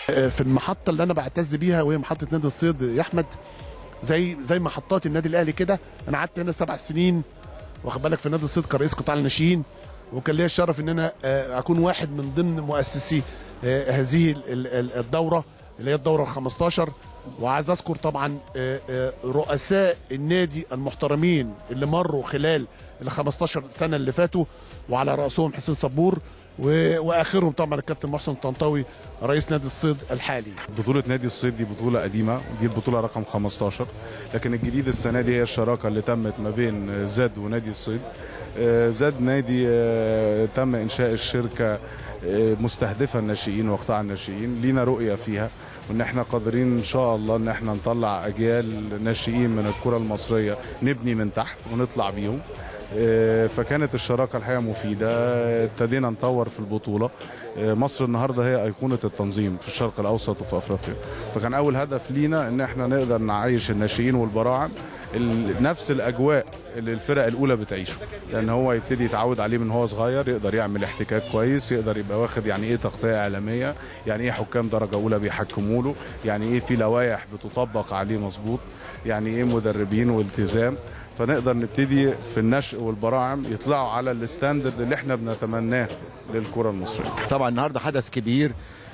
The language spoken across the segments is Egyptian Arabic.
في المحطه اللي انا بعتز بيها وهي محطه نادي الصيد يا احمد زي زي محطات النادي الاهلي كده انا قعدت هنا سبع سنين واخد بالك في نادي الصيد كرئيس قطاع الناشئين وكان ليا الشرف ان انا آه، اكون واحد من ضمن مؤسسي آه، هذه ال- ال- الدوره اللي هي الدوره ال 15 وعايز اذكر طبعا آه، آه، رؤساء النادي المحترمين اللي مروا خلال ال 15 سنه اللي فاتوا وعلى راسهم حسين صبور و- واخرهم طبعا الكابتن محسن طنطاوي رئيس نادي الصيد الحالي بطولة نادي الصيد دي بطولة قديمة دي البطولة رقم 15 لكن الجديد السنة دي هي الشراكة اللي تمت ما بين زاد ونادي الصيد آه، زاد نادي آه، تم إنشاء الشركة آه، مستهدفة الناشئين وقطاع الناشئين لينا رؤية فيها وان احنا قادرين ان شاء الله ان احنا نطلع اجيال ناشئين من الكرة المصرية نبني من تحت ونطلع بيهم آه، فكانت الشراكة الحقيقة مفيدة آه، ابتدينا نطور في البطولة آه، مصر النهاردة هي أيقونة التنظيم في الشرق الأوسط وفي أفريقيا فكان أول هدف لينا إن احنا نقدر نعيش الناشئين والبراعم ال- نفس الأجواء اللي الفرق الأولى بتعيشه لأن هو يبتدي يتعود عليه من هو صغير يقدر يعمل احتكاك كويس يقدر يبقى واخد يعني إيه تغطية إعلامية يعني إيه حكام درجة أولى بيحكموا له يعني إيه في لوائح بتطبق عليه مظبوط يعني إيه مدربين والتزام فنقدر نبتدي في النشء والبراعم يطلعوا على الستاندرد اللي احنا بنتمناه للكره المصريه طبعا النهارده حدث كبير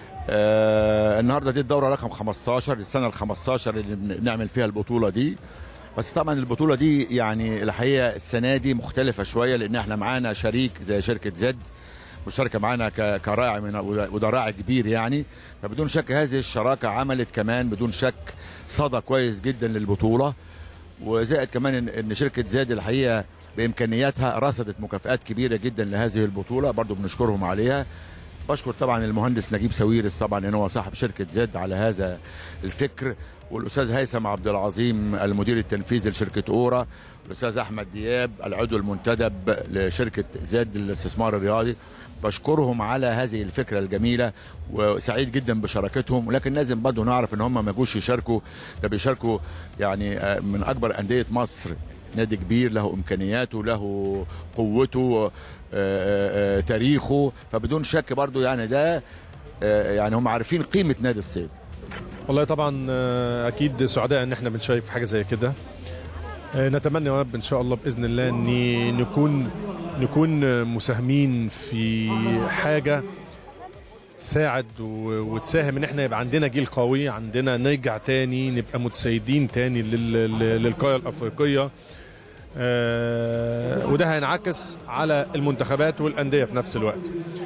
آه النهارده دي الدوره رقم 15 السنه ال 15 اللي بنعمل فيها البطوله دي بس طبعا البطوله دي يعني الحقيقه السنه دي مختلفه شويه لان احنا معانا شريك زي شركه زد مشاركه معانا ك- كراعي من وده راعي كبير يعني فبدون شك هذه الشراكه عملت كمان بدون شك صدى كويس جدا للبطوله وزائد كمان ان إن شركه زاد الحقيقه بامكانياتها رصدت مكافآت كبيره جدا لهذه البطوله برضو بنشكرهم عليها بشكر طبعا المهندس نجيب ساويرس طبعا ان هو صاحب شركه زد على هذا الفكر والاستاذ هيثم عبد العظيم المدير التنفيذي لشركه اورا الاستاذ احمد دياب العضو المنتدب لشركه زد للاستثمار الرياضي بشكرهم على هذه الفكره الجميله وسعيد جدا بشراكتهم ولكن لازم برضه نعرف ان هم ما جوش يشاركوا ده بيشاركوا يعني آه، من اكبر انديه مصر نادي كبير له امكانياته له قوته آه، آه، آه، تاريخه فبدون شك برضه يعني ده آه، يعني هم عارفين قيمه نادي الصيد والله طبعا آه، اكيد سعداء ان احنا بنشارك في حاجه زي كده آه، نتمنى يا رب ان شاء الله باذن الله ان نكون نكون مساهمين في حاجه تساعد و- وتساهم ان احنا يبقى عندنا جيل قوي عندنا نرجع تاني نبقى متسيدين تاني لل- لل- للقاره الافريقيه آه، وده هينعكس على المنتخبات والانديه في نفس الوقت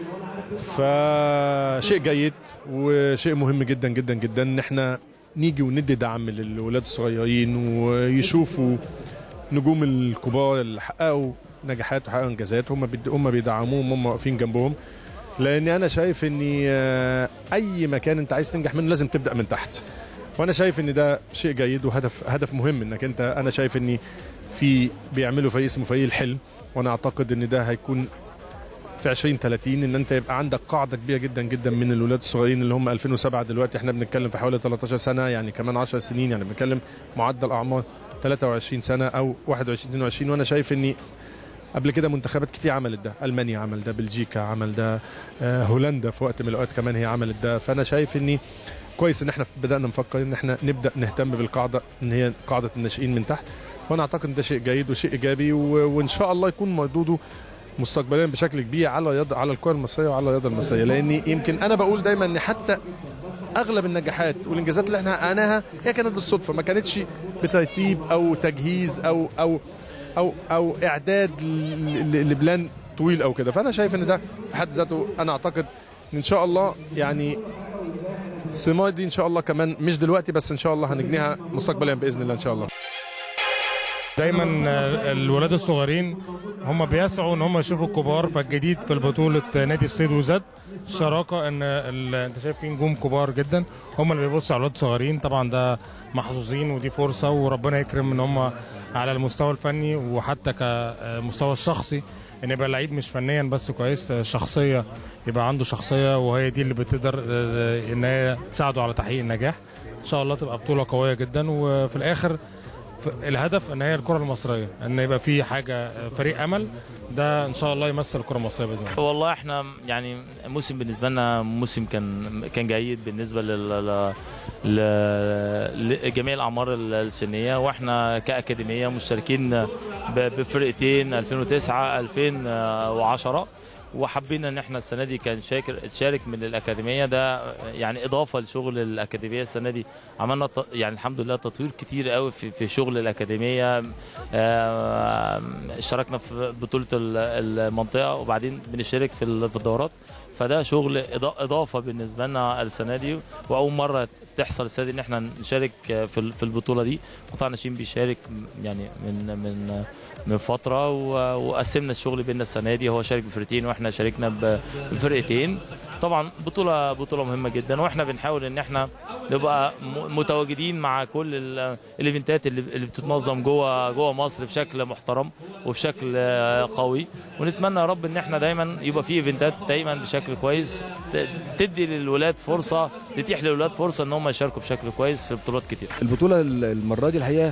فشيء جيد وشيء مهم جدا جدا جدا ان احنا نيجي وندي دعم للولاد الصغيرين ويشوفوا نجوم الكبار اللي حققوا نجاحات وحققوا انجازات هم بيد- هم بيدعموهم هم واقفين جنبهم لان انا شايف ان آه، اي مكان انت عايز تنجح منه لازم تبدا من تحت وانا شايف ان ده شيء جيد وهدف هدف مهم انك انت انا شايف ان في بيعملوا فريق اسمه فريق الحلم وانا اعتقد ان ده هيكون في 20 30 ان انت يبقى عندك قاعده كبيره جدا جدا من الولاد الصغيرين اللي هم 2007 دلوقتي احنا بنتكلم في حوالي 13 سنه يعني كمان 10 سنين يعني بنتكلم معدل اعمار 23 سنه او 21 22 وانا شايف اني قبل كده منتخبات كتير عملت ده المانيا عمل ده بلجيكا عمل ده آه، هولندا في وقت من الاوقات كمان هي عملت ده فانا شايف اني كويس ان احنا بدانا نفكر ان احنا نبدا نهتم بالقاعده ان هي قاعده الناشئين من تحت وانا اعتقد ان ده شيء جيد وشيء ايجابي و- وان شاء الله يكون مردوده مستقبليا بشكل كبير على الرياضه على الكره المصريه وعلى الرياضه المصريه لان يمكن انا بقول دايما ان حتى اغلب النجاحات والانجازات اللي احنا حققناها هي كانت بالصدفه ما كانتش بترتيب او تجهيز او او او او اعداد ل- ل- لبلان طويل او كده فانا شايف ان ده في حد ذاته انا اعتقد ان شاء الله يعني ثمار دي ان شاء الله كمان مش دلوقتي بس ان شاء الله هنجنيها مستقبليا باذن الله ان شاء الله دايما الولاد الصغيرين هم بيسعوا ان هم يشوفوا الكبار فالجديد في البطوله نادي الصيد وزد شراكه ان ال- انت شايف في نجوم كبار جدا هم اللي بيبصوا على الولاد الصغيرين طبعا ده محظوظين ودي فرصه وربنا يكرم ان هم على المستوى الفني وحتى كمستوى الشخصي ان يبقى اللعيب مش فنيا بس كويس شخصيه يبقى عنده شخصيه وهي دي اللي بتقدر آه، ان هي تساعده على تحقيق النجاح ان شاء الله تبقى بطوله قويه جدا وفي الاخر الهدف ان هي الكره المصريه ان يبقى في حاجه فريق امل ده ان شاء الله يمثل الكره المصريه باذن الله والله احنا يعني موسم بالنسبه لنا موسم كان كان جيد بالنسبه لل ل- ل- لجميع الاعمار السنيه واحنا كاكاديميه مشتركين ب- بفرقتين 2009 2010 وحبينا ان احنا السنه دي كان شاكر تشارك من الاكاديميه ده يعني اضافه لشغل الاكاديميه السنه دي عملنا ت- يعني الحمد لله تطوير كتير قوي في في شغل الاكاديميه آه، اشتركنا في بطوله ال- المنطقه وبعدين بنشارك في ال- في الدورات فده شغل إضا- اضافه بالنسبه لنا السنه دي واول مره تحصل السنه دي ان احنا نشارك في ال- في البطوله دي قطاع ناشئين بيشارك يعني من من من فتره و- وقسمنا الشغل بيننا السنه دي هو شارك بفرقتين واحنا شاركنا ب- بفرقتين طبعا بطوله بطوله مهمه جدا واحنا بنحاول ان احنا نبقى م- متواجدين مع كل ال- الايفنتات اللي اللي بتتنظم جوه جوه مصر بشكل محترم وبشكل آه، قوي ونتمنى يا رب ان احنا دايما يبقى في ايفنتات دايما بشكل كويس ت- تدي للولاد فرصه تتيح للولاد فرصه ان هم يشاركوا بشكل كويس في بطولات كتير البطولة المرة دي الحقيقة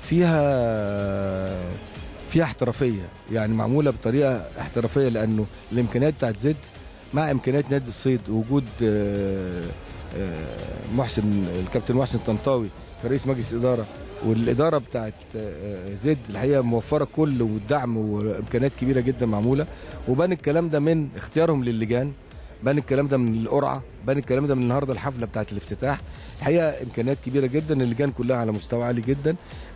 فيها فيها احترافية يعني معمولة بطريقة احترافية لأنه الإمكانيات بتاعت زد مع إمكانيات نادي الصيد وجود آه، آه، محسن الكابتن محسن طنطاوي كرئيس مجلس إدارة والإدارة بتاعت آه، زد الحقيقة موفرة كل والدعم وإمكانيات كبيرة جدا معمولة وبان الكلام ده من اختيارهم للجان بان الكلام ده من القرعة بان الكلام ده من النهارده الحفلة بتاعت الافتتاح الحقيقه امكانيات كبيره جدا اللجان كلها على مستوى عالي جدا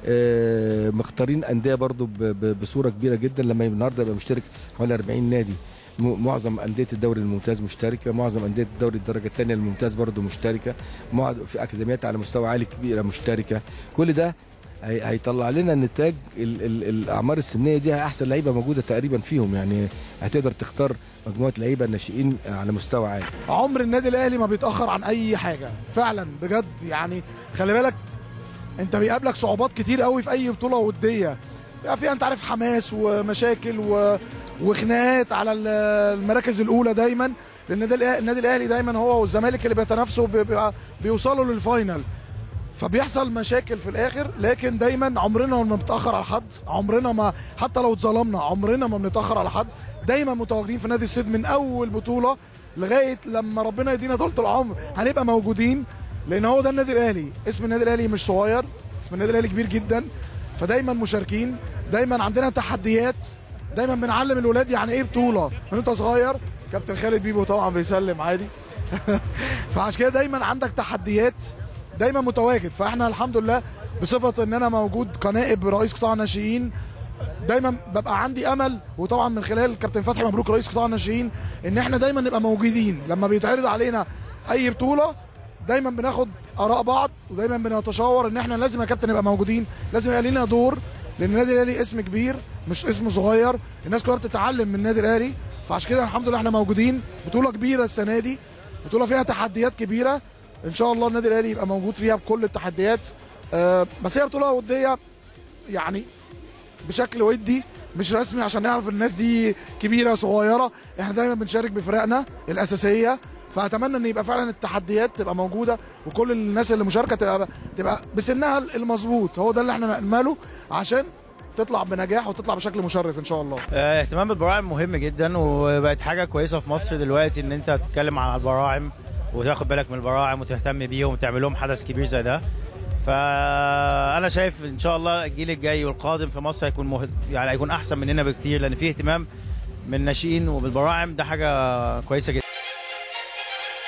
آه، مختارين انديه برضو ب- ب- بصوره كبيره جدا لما النهارده يبقى مشترك حوالي 40 نادي م- معظم انديه الدوري الممتاز مشتركه معظم انديه الدوري الدرجه الثانيه الممتاز برضو مشتركه مع- في اكاديميات على مستوى عالي كبيره مشتركه كل ده هي- هيطلع لنا نتاج ال- ال- الاعمار السنيه دي احسن لعيبه موجوده تقريبا فيهم يعني هتقدر تختار مجموعه لعيبه ناشئين على مستوى عالي عمر النادي الاهلي ما بيتاخر عن اي حاجه فعلا بجد يعني خلي بالك انت بيقابلك صعوبات كتير قوي في اي بطوله وديه بيبقى فيها انت عارف حماس ومشاكل و... وخناقات على ال- المراكز الاولى دايما لان النادي الأه- النادي الاهلي دايما هو والزمالك اللي بيتنافسوا بيبقى بيوصلوا للفاينل فبيحصل مشاكل في الاخر لكن دايما عمرنا ما بنتاخر على حد عمرنا ما حتى لو اتظلمنا عمرنا ما بنتاخر على حد دايما متواجدين في نادي الصيد من اول بطوله لغايه لما ربنا يدينا طولة العمر هنبقى موجودين لان هو ده النادي الاهلي اسم النادي الاهلي مش صغير اسم النادي الاهلي كبير جدا فدايما مشاركين دايما عندنا تحديات دايما بنعلم الولاد يعني ايه بطوله من انت صغير كابتن خالد بيبو طبعا بيسلم عادي فعشان كده دايما عندك تحديات دايما متواجد فاحنا الحمد لله بصفه ان انا موجود كنائب رئيس قطاع الناشئين دايما ببقى عندي امل وطبعا من خلال كابتن فتحي مبروك رئيس قطاع الناشئين ان احنا دايما نبقى موجودين لما بيتعرض علينا اي بطوله دايما بناخد اراء بعض ودايما بنتشاور ان احنا لازم يا كابتن نبقى موجودين لازم يبقى لينا دور لان النادي الاهلي اسم كبير مش اسم صغير الناس كلها بتتعلم من النادي الاهلي فعشان كده الحمد لله احنا موجودين بطوله كبيره السنه دي بطوله فيها تحديات كبيره ان شاء الله النادي الاهلي يبقى موجود فيها بكل التحديات آه بس هي بطوله وديه يعني بشكل ودي مش رسمي عشان نعرف الناس دي كبيره صغيره احنا دايما بنشارك بفرقنا الاساسيه فاتمنى ان يبقى فعلا التحديات تبقى موجوده وكل الناس اللي مشاركه تبقى تبقى بسنها المظبوط هو ده اللي احنا نأمله عشان تطلع بنجاح وتطلع بشكل مشرف ان شاء الله آه، اهتمام بالبراعم مهم جدا وبقت حاجه كويسه في مصر دلوقتي ان انت تتكلم عن البراعم وتاخد بالك من البراعم وتهتم بيهم وتعمل لهم حدث كبير زي ده فانا شايف ان شاء الله الجيل الجاي والقادم في مصر هيكون مه... يعني هيكون احسن مننا بكتير لان فيه اهتمام من الناشئين وبالبراعم ده حاجه كويسه جدا